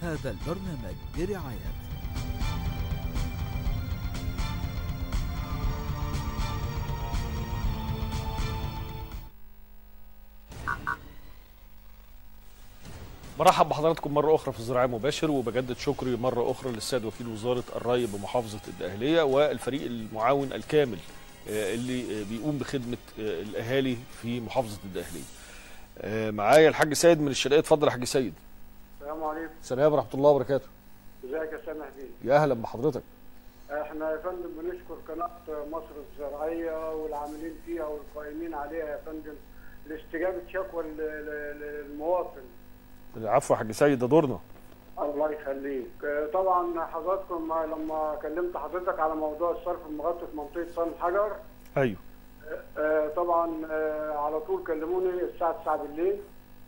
هذا البرنامج برعاية برحب بحضراتكم مرة أخرى في الزراعة مباشر وبجدد شكري مرة أخرى للسيد وكيل وزارة الري بمحافظة الدقهلية والفريق المعاون الكامل آه، اللي آه، بيقوم بخدمة آه، الأهالي في محافظة الدقهلية. آه، معايا الحاج سيد من الشرقية اتفضل يا حاج سيد. السلام عليكم السلام ورحمة الله وبركاته. ازيك يا سامح بيه يا أهلا بحضرتك. احنا يا فندم بنشكر قناه مصر الزراعيه والعاملين فيها والقائمين عليها يا فندم لاستجابه شكوى ال- ال- ال- المواطن العفو يا حاج سيد ده دورنا. الله يخليك آه، طبعا حضراتكم لما كلمت حضرتك على موضوع الصرف المغطي في منطقه صن الحجر أيوه. آه، طبعا آه، على طول كلموني الساعه 9 بالليل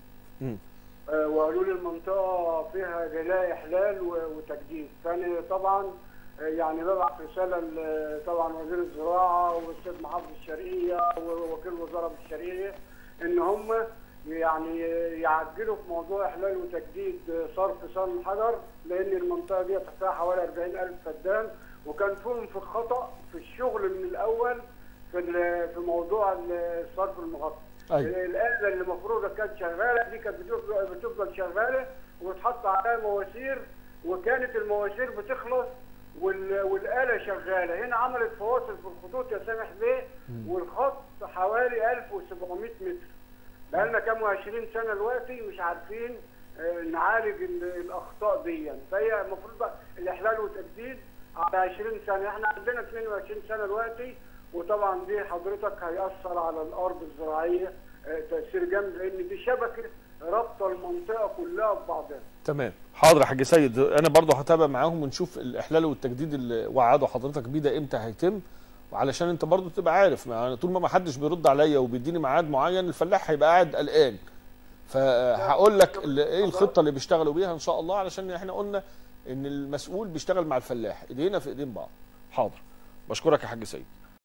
مم. آه، وقالوا لي المنطقه فيها جلاء احلال و- وتجديد فانا طبعا آه، يعني ببعت رساله ل- طبعا وزير الزراعه والاستاذ محافظ الشرقيه ووكيل الوزاره بالشرقيه ان هم يعني يعجلوا في موضوع احلال وتجديد صرف صن الحجر لان المنطقه دي فيها حوالي 40000 فدان وكان فيهم في خطا في الشغل من الاول في ال- في موضوع الصرف المغطى أيوه. الآلة اللي المفروض كانت شغالة دي كانت بتفضل بتفضل شغالة وتحط عليها مواسير وكانت المواسير بتخلص وال- والآلة شغالة هنا عملت فواصل في الخطوط يا سامح بيه والخط حوالي 1700 متر بقالنا كام وعشرين سنة دلوقتي مش عارفين آه، نعالج ال- الأخطاء دي فهي المفروض بقى الإحلال والتجديد على 20 سنة احنا عندنا 22 سنة دلوقتي وطبعا دي حضرتك هيأثر على الأرض الزراعية آه، تأثير جامد لأن دي شبكة رابطة المنطقة كلها ببعضها تمام حاضر يا حاج سيد انا برضو هتابع معاهم ونشوف الاحلال والتجديد اللي وعدوا حضرتك بيه ده امتى هيتم وعلشان انت برضو تبقى عارف يعني طول ما ما حدش بيرد عليا وبيديني ميعاد معين الفلاح هيبقى قاعد قلقان فهقول لك ال- ايه الخطه اللي بيشتغلوا بيها ان شاء الله علشان احنا قلنا ان المسؤول بيشتغل مع الفلاح ايدينا في ايدين بعض حاضر بشكرك يا حاج سيد